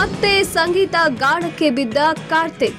ಮತ್ತೆ ಸಂಗೀತ ಗಾಢಕ್ಕೆ ಬಿದ್ದ Karthik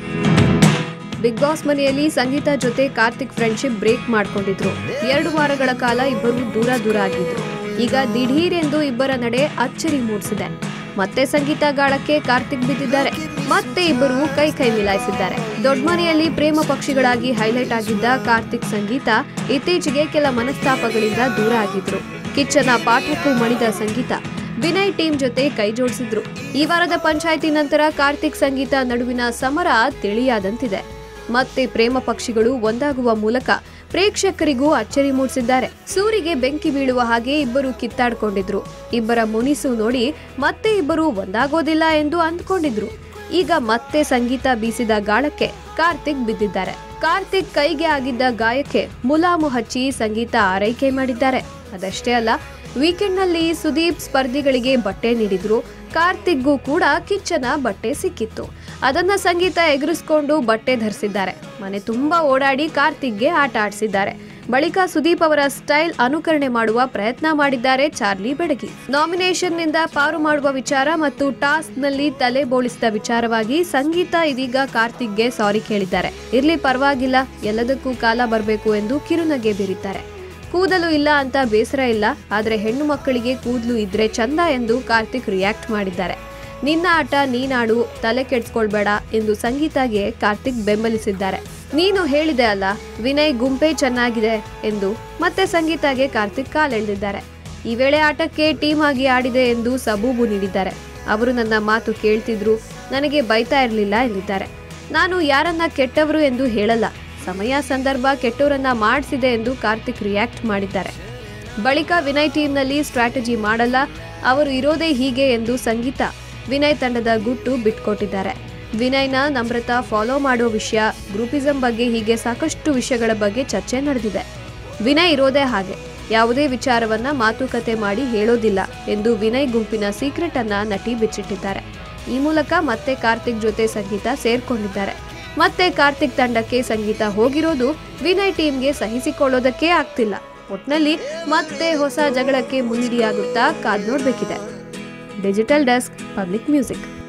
big boss ಮನೆಯಲ್ಲಿ ಸಂಗೀತ ಜೊತೆ ಕಾರ್ತಿಕ್ ಫ್ರೆಂಡ್ಶಿಪ್ ಬ್ರೇಕ್ ಮಾಡ್ಕೊಂಡಿದ್ರು ಎರಡು ವಾರಗಳ ಕಾಲ ಇಬ್ಬರು ದೂರ ದೂರ ಆಗಿದ್ರು ಈಗ ದಿಢೀರ್ ಎಂದು ಇಬ್ಬರ ನಡೆ ಅಚ್ಚರಿ ಮೂಡಿಸಿದೆ ಮತ್ತೆ ಸಂಗೀತ ಗಾಳಕ್ಕೆ ಕಾರ್ತಿಕ್ ಬಿದ್ದಿದ್ದಾರೆ ಮತ್ತೆ ಇಬ್ಬರು ಕೈ ಕೈ ಮಿಲಾಯಿಸಿದ್ದಾರೆ ದೊಡ್ಡ ಮನೆಯಲ್ಲಿ ಪ್ರೇಮ ಪಕ್ಷಿಗಳಾಗಿ ಹೈಲೈಟ್ ಆಗಿದ್ದ ಕಾರ್ತಿಕ್ ಸಂಗೀತ ಇತ್ತೀಚೆಗೆ ಕೆಲ ಮನಸ್ತಾಪಗಳಿಂದ ದೂರ ಆಗಿದ್ರು ಕಿಚ್ಚನ ಪಾಠಕ್ಕೂ ಮಣಿದ ಸಂಗೀತ ವಿನಯ್ ಟೀಮ್ ಜೊತೆ ಕೈ ಜೋಡಿಸಿದ್ರು ಈ ವಾರದ ಪಂಚಾಯಿತಿ ನಂತರ ಕಾರ್ತಿಕ್ ಸಂಗೀತ ನಡುವಿನ ಸಮರ ತಿಳಿಯಾದಂತಿದೆ ಮತ್ತೆ ಪ್ರೇಮ ಪಕ್ಷಿಗಳು ಒಂದಾಗುವ ಮೂಲಕ ಪ್ರೇಕ್ಷಕರಿಗೂ ಅಚ್ಚರಿ ಮೂಡಿಸಿದ್ದಾರೆ ಸೂರಿಗೆ ಬೆಂಕಿ ಬೀಳುವ ಹಾಗೆ ಇಬ್ಬರು ಕಿತ್ತಾಡ್ಕೊಂಡಿದ್ರು ಇಬ್ಬರ ಮುನಿಸು ನೋಡಿ ಮತ್ತೆ ಇಬ್ಬರು ಒಂದಾಗೋದಿಲ್ಲ ಎಂದು ಅಂದ್ಕೊಂಡಿದ್ರು ಈಗ ಮತ್ತೆ ಸಂಗೀತ ಬೀಸಿದ ಗಾಳಕ್ಕೆ ಕಾರ್ತಿಕ್ ಬಿದ್ದಿದ್ದಾರೆ ಕಾರ್ತಿಕ್ ಕೈಗೆ ಆಗಿದ್ದ ಗಾಯಕ್ಕೆ ಮುಲಾಮು ಹಚ್ಚಿ ಸಂಗೀತ ಆರೈಕೆ ಮಾಡಿದ್ದಾರೆ ಅದಷ್ಟೇ ಅಲ್ಲ ವೀಕೆಂಡ್ನಲ್ಲಿ ಸುದೀಪ್ ಸ್ಪರ್ಧಿಗಳಿಗೆ ಬಟ್ಟೆ ನೀಡಿದ್ರು ಕಾರ್ತಿಕ್ಗೂ ಕೂಡ ಕಿಚ್ಚನ ಬಟ್ಟೆ ಸಿಕ್ಕಿತ್ತು ಅದನ್ನ ಸಂಗೀತ ಎದುರಿಸ್ಕೊಂಡು ಬಟ್ಟೆ ಧರಿಸಿದ್ದಾರೆ ಮನೆ ತುಂಬಾ ಓಡಾಡಿ ಕಾರ್ತಿಕ್ಗೆ ಆಟ ಆಡಿಸಿದ್ದಾರೆ ಬಳಿಕ ಸುದೀಪ್ ಅವರ ಸ್ಟೈಲ್ ಅನುಕರಣೆ ಮಾಡುವ ಪ್ರಯತ್ನ ಮಾಡಿದ್ದಾರೆ ಚಾರ್ಲಿ ಬೆಡಗಿ ನಾಮಿನೇಷನ್ ನಿಂದ ಪಾರು ಮಾಡುವ ವಿಚಾರ ಮತ್ತು ಟಾಸ್ಕ್ ನಲ್ಲಿ ತಲೆ ಬೋಳಿಸಿದ ವಿಚಾರವಾಗಿ ಸಂಗೀತ ಇದೀಗ ಕಾರ್ತಿಕ್ಗೆ ಸಾರಿ ಕೇಳಿದ್ದಾರೆ ಇರ್ಲಿ ಪರವಾಗಿಲ್ಲ ಎಲ್ಲದಕ್ಕೂ ಕಾಲ ಬರಬೇಕು ಎಂದು ಕಿರುನಗೆ ಬೀರಿದ್ದಾರೆ ಕೂದಲು ಇಲ್ಲ ಅಂತ ಬೇಸರ ಇಲ್ಲ ಆದ್ರೆ ಹೆಣ್ಣು ಮಕ್ಕಳಿಗೆ ಕೂದಲು ಇದ್ರೆ ಚಂದ ಎಂದು ಕಾರ್ತಿಕ್ ರಿಯಾಕ್ಟ್ ಮಾಡಿದ್ದಾರೆ ನಿನ್ನ ಆಟ ನೀನಾಡು ತಲೆ ಕೆಡ್ಸ್ಕೊಳ್ಬೇಡ ಎಂದು ಸಂಗೀತಾಗೆ ಕಾರ್ತಿಕ್ ಬೆಂಬಲಿಸಿದ್ದಾರೆ ನೀನು ಹೇಳಿದೆ ಅಲ್ಲ ವಿನಯ್ ಗುಂಪೆ ಚೆನ್ನಾಗಿದೆ ಎಂದು ಮತ್ತೆ ಸಂಗೀತಾಗೆ ಕಾರ್ತಿಕ್ ಕಾಲೆಳೆದಿದ್ದಾರೆ ಈ ವೇಳೆ ಆಟಕ್ಕೆ ಟೀಮ್ ಆಗಿ ಆಡಿದೆ ಎಂದು ಸಬೂಬು ನೀಡಿದ್ದಾರೆ ಅವರು ನನ್ನ ಮಾತು ಕೇಳ್ತಿದ್ರು ನನಗೆ ಬೈತಾ ಇರಲಿಲ್ಲ ಎಂದಿದ್ದಾರೆ ನಾನು ಯಾರನ್ನ ಕೆಟ್ಟವರು ಎಂದು ಹೇಳಲ್ಲ ಸಮಯ ಸಂದರ್ಭ ಕೆಟ್ಟವರನ್ನ ಮಾಡಿಸಿದೆ ಎಂದು ಕಾರ್ತಿಕ್ ರಿಯಾಕ್ಟ್ ಮಾಡಿದ್ದಾರೆ ಬಳಿಕ ವಿನಯ್ ಟೀಮ್ನಲ್ಲಿ ಸ್ಟ್ರಾಟಜಿ ಮಾಡಲ್ಲ ಅವರು ಇರೋದೇ ಹೀಗೆ ಎಂದು ಸಂಗೀತ ವಿನಯ್ ತಂಡದ ಗುಟ್ಟು ಬಿಟ್ಕೊಟ್ಟಿದ್ದಾರೆ ವಿನಯ್ನ ನಮ್ರತಾ ಫಾಲೋ ಮಾಡೋ ವಿಷಯ ಗ್ರೂಪಿಸಂ ಬಗ್ಗೆ ಹೀಗೆ ಸಾಕಷ್ಟು ವಿಷಯಗಳ ಬಗ್ಗೆ ಚರ್ಚೆ ನಡೆದಿದೆ ವಿನಯ್ ಇರೋದೇ ಹಾಗೆ ಯಾವುದೇ ವಿಚಾರವನ್ನ ಮಾತುಕತೆ ಮಾಡಿ ಹೇಳೋದಿಲ್ಲ ಎಂದು ವಿನಯ್ ಗುಂಪಿನ ಸೀಕ್ರೆಟ್ ಅನ್ನ ನಟಿ ಬಿಚ್ಚಿಟ್ಟಿದ್ದಾರೆ ಈ ಮೂಲಕ ಮತ್ತೆ ಕಾರ್ತಿಕ್ ಜೊತೆ ಸಂಗೀತ ಸೇರ್ಕೊಂಡಿದ್ದಾರೆ ಮತ್ತೆ ಕಾರ್ತಿಕ್ ತಂಡಕ್ಕೆ ಸಂಗೀತ ಹೋಗಿರೋದು ವಿನಯ್ ಟೀಮ್ಗೆ ಸಹಿಸಿಕೊಳ್ಳೋದಕ್ಕೆ ಆಗ್ತಿಲ್ಲ ಒಟ್ನಲ್ಲಿ ಮತ್ತೆ ಹೊಸ ಜಗಳಕ್ಕೆ ಮುನ್ನುಡಿಯಾಗುತ್ತಾ ಕಾದ್ ನೋಡ್ಬೇಕಿದೆ ಡಿಜಿಟಲ್ ಡೆಸ್ಕ್ ಪಬ್ಲಿಕ್ ಮ್ಯೂಸಿಕ್